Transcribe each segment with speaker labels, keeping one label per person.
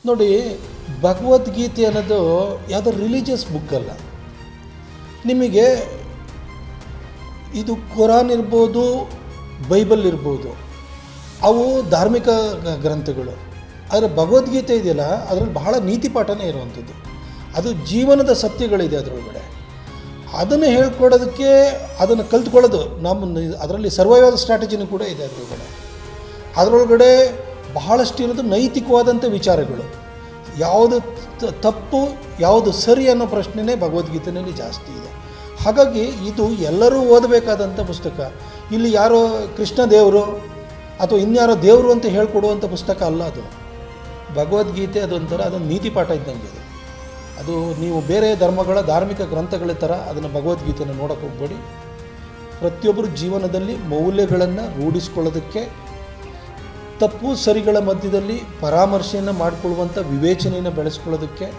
Speaker 1: ನೋಡಿ ಭಗವದ್ಗೀತೆ ಅನ್ನೋದು ಯಾವುದೋ ರಿಲಿಜಿಯಸ್ ಬುಕ್ ಅಲ್ಲ ನಿಮಗೆ ಇದು ಕುರಾನ್ ಇರ್ಬೋದು ಬೈಬಲ್ ಇರ್ಬೋದು ಅವು ಧಾರ್ಮಿಕ ಗ- ಗ್ರಂಥಗಳು ಆದರೆ ಭಗವದ್ಗೀತೆ ಇದೆಯಲ್ಲ ಅದರಲ್ಲಿ ಬಹಳ ನೀತಿ ಪಾಠನೇ ಇರುವಂಥದ್ದು ಅದು ಜೀವನದ ಸತ್ಯಗಳಿದೆ ಅದರೊಳಗಡೆ ಅದನ್ನು ಹೇಳ್ಕೊಡೋದಕ್ಕೆ ಅದನ್ನು ಕಲ್ತ್ಕೊಳ್ಳೋದು ನಮ್ಮ ಅದರಲ್ಲಿ ಸರ್ವೈವಲ್ ಸ್ಟ್ರಾಟಜಿನೂ ಕೂಡ ಇದೆ ಅದರೊಳಗಡೆ ಅದರೊಳಗಡೆ ಬಹಳಷ್ಟು ಇರೋದು ನೈತಿಕವಾದಂಥ ವಿಚಾರಗಳು ಯಾವುದು ತ- ತಪ್ಪು ಯಾವುದು ಸರಿ ಅನ್ನೋ ಪ್ರಶ್ನೆನೇ ಭಗವದ್ಗೀತೆಯಲ್ಲಿ ಜಾಸ್ತಿ ಇದೆ ಹಾಗಾಗಿ ಇದು ಎಲ್ಲರೂ ಓದಬೇಕಾದಂಥ ಪುಸ್ತಕ ಇಲ್ಲಿ ಯಾರೋ ಕೃಷ್ಣ ದೇವರು ಅಥವಾ ಇನ್ಯಾರೋ ದೇವರು ಅಂತ ಹೇಳ್ಕೊಡುವಂಥ ಪುಸ್ತಕ ಅಲ್ಲ ಅದು ಭಗವದ್ಗೀತೆ ಅದೊಂಥರ ಅದೊಂದು ನೀತಿ ಪಾಠ ಇದ್ದಂಗೆ ಅದು ಅದು ನೀವು ಬೇರೆ ಧರ್ಮಗಳ ಧಾರ್ಮಿಕ ಗ್ರಂಥಗಳ ಥರ ಅದನ್ನು ಭಗವದ್ಗೀತೆಯನ್ನು ನೋಡೋಕೆ ಹೋಗಬೇಡಿ ಪ್ರತಿಯೊಬ್ಬರು ಜೀವನದಲ್ಲಿ ಮೌಲ್ಯಗಳನ್ನು ರೂಢಿಸ್ಕೊಳ್ಳೋದಕ್ಕೆ ತಪ್ಪು ಸರಿಗಳ ಮಧ್ಯದಲ್ಲಿ ಪರಾಮರ್ಶೆಯನ್ನು ಮಾಡಿಕೊಳ್ಳುವಂಥ ವಿವೇಚನೆಯನ್ನು ಬೆಳೆಸ್ಕೊಳ್ಳೋದಕ್ಕೆ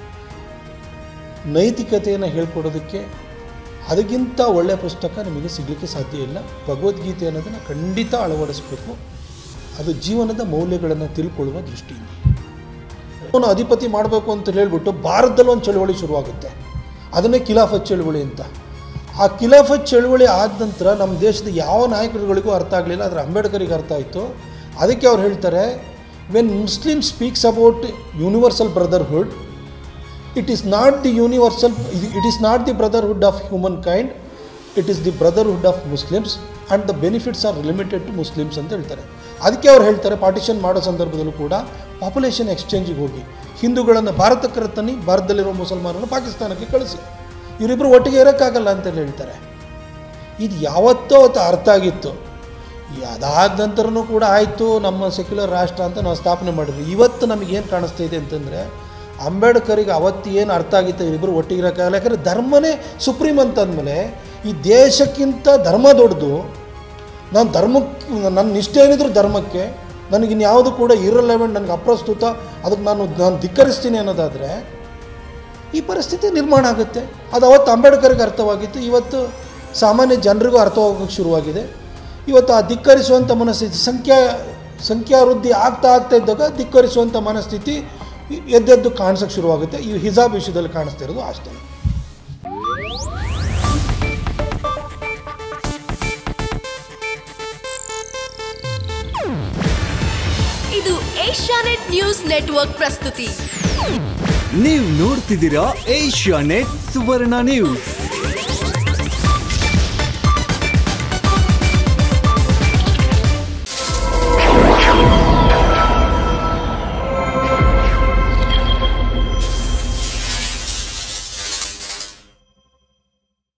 Speaker 1: ನೈತಿಕತೆಯನ್ನು ಹೇಳ್ಕೊಡೋದಕ್ಕೆ ಅದಕ್ಕಿಂತ ಒಳ್ಳೆಯ ಪುಸ್ತಕ ನಿಮಗೆ ಸಿಗಲಿಕ್ಕೆ ಸಾಧ್ಯ ಇಲ್ಲ ಭಗವದ್ಗೀತೆ ಅನ್ನೋದನ್ನು ಖಂಡಿತ ಅಳವಡಿಸಬೇಕು ಅದು ಜೀವನದ ಮೌಲ್ಯಗಳನ್ನು ತಿಳ್ಕೊಳ್ಳುವ ದೃಷ್ಟಿಯಿಂದ ಅವನು ಅಧಿಪತಿ ಮಾಡಬೇಕು ಅಂತ ಹೇಳ್ಬಿಟ್ಟು ಭಾರತದಲ್ಲಿ ಒಂದು ಚಳುವಳಿ ಶುರುವಾಗುತ್ತೆ ಅದನ್ನೇ ಖಿಲಾಫತ್ ಚಳುವಳಿ ಅಂತ ಆ ಖಿಲಾಫತ್ ಚಳುವಳಿ ಆದ ನಂತರ ನಮ್ಮ ದೇಶದ ಯಾವ ನಾಯಕರುಗಳಿಗೂ ಅರ್ಥ ಆಗಲಿಲ್ಲ ಆದರೆ ಅಂಬೇಡ್ಕರಿಗೆ ಅರ್ಥ ಆಯಿತು ಅದಕ್ಕೆ ಅವ್ರು ಹೇಳ್ತಾರೆ when Muslim speaks about universal brotherhood it is not the universal it is not the brotherhood of human kind it is the brotherhood of Muslims and the benefits are limited to Muslims ಅಂತ ಹೇಳ್ತಾರೆ ಅದಕ್ಕೆ ಅವ್ರು ಹೇಳ್ತಾರೆ partition ಮಾಡೋ ಸಂದರ್ಭದಲ್ಲೂ ಕೂಡ population ಎಕ್ಸ್ಚೇಂಜಿಗೆ ಹೋಗಿ ಹಿಂದೂಗಳನ್ನು ಭಾರತಕ್ಕೆ ತನ್ನಿ ಭಾರತದಲ್ಲಿರೋ ಮುಸಲ್ಮಾನರನ್ನು ಪಾಕಿಸ್ತಾನಕ್ಕೆ ಕಳಿಸಿ ಇವರಿಬ್ಬರು ಒಟ್ಟಿಗೆ ಇರೋಕ್ಕಾಗಲ್ಲ ಅಂತೇಳಿ ಹೇಳ್ತಾರೆ ಇದು ಯಾವತ್ತೋ ಅವತ್ತು ಅರ್ಥ ಆಗಿತ್ತು ಈ ಅದಾದ ನಂತರನೂ ಕೂಡ ಆಯಿತು ನಮ್ಮ ಸೆಕ್ಯುಲರ್ ರಾಷ್ಟ್ರ ಅಂತ ನಾವು ಸ್ಥಾಪನೆ ಮಾಡಿದ್ವಿ ಇವತ್ತು ನಮಗೇನು ಕಾಣಿಸ್ತಾ ಇದೆ ಅಂತಂದರೆ ಅಂಬೇಡ್ಕರಿಗೆ ಅವತ್ತು ಏನು ಅರ್ಥ ಆಗಿತ್ತು ಇವರಿಬ್ಬರು ಒಟ್ಟಿಗೆ ಇರೋಕ್ಕಾಗಲ್ಲ ಯಾಕಂದರೆ ಧರ್ಮನೇ ಸುಪ್ರೀಂ ಅಂತಂದಮೇಲೆ ಈ ದೇಶಕ್ಕಿಂತ ಧರ್ಮ ದೊಡ್ಡದು ನಾನು ಧರ್ಮಕ್ಕೆ ನನ್ನ ನಿಷ್ಠೆ ಏನಿದ್ರು ಧರ್ಮಕ್ಕೆ ನನಗಿನ್ಯಾವುದು ಕೂಡ ಇರಲೆವೆಂಟ್ ನನಗೆ ಅಪ್ರಸ್ತುತ ಅದಕ್ಕೆ ನಾನು ನಾನು ಧಿಕ್ಕರಿಸ್ತೀನಿ ಅನ್ನೋದಾದರೆ ಈ ಪರಿಸ್ಥಿತಿ ನಿರ್ಮಾಣ ಆಗುತ್ತೆ ಅದು ಅವತ್ತು ಅಂಬೇಡ್ಕರ್ಗೆ ಅರ್ಥವಾಗಿತ್ತು ಇವತ್ತು ಸಾಮಾನ್ಯ ಜನರಿಗೂ ಅರ್ಥವಾಗೋಕ್ಕೆ ಶುರುವಾಗಿದೆ ಇವತ್ತು ಆ ಧಿಕ್ಕರಿಸುವಂಥ ಮನಸ್ಥಿತಿ ಸಂಖ್ಯಾ ಸಂಖ್ಯಾವೃದ್ಧಿ ಆಗ್ತಾ ಆಗ್ತಾ ಇದ್ದಾಗ ಧಿಕ್ಕರಿಸುವಂಥ ಮನಸ್ಥಿತಿ ಎದ್ದೆದ್ದು ಕಾಣಿಸೋಕ್ಕೆ ಶುರುವಾಗುತ್ತೆ ಈ ಹಿಜಾಬ್ ವಿಷಯದಲ್ಲಿ ಕಾಣಿಸ್ತಾ ಇರೋದು ಅಷ್ಟೇ
Speaker 2: ಇದು ಏಷ್ಯಾನೆಟ್ ನ್ಯೂಸ್ ನೆಟ್ವರ್ಕ್ ಪ್ರಸ್ತುತಿ
Speaker 3: ನೀವು ನೋಡ್ತಿದ್ದೀರಾ ಏಷ್ಯಾ ನೆಟ್ ಸುವರ್ಣ ನ್ಯೂಸ್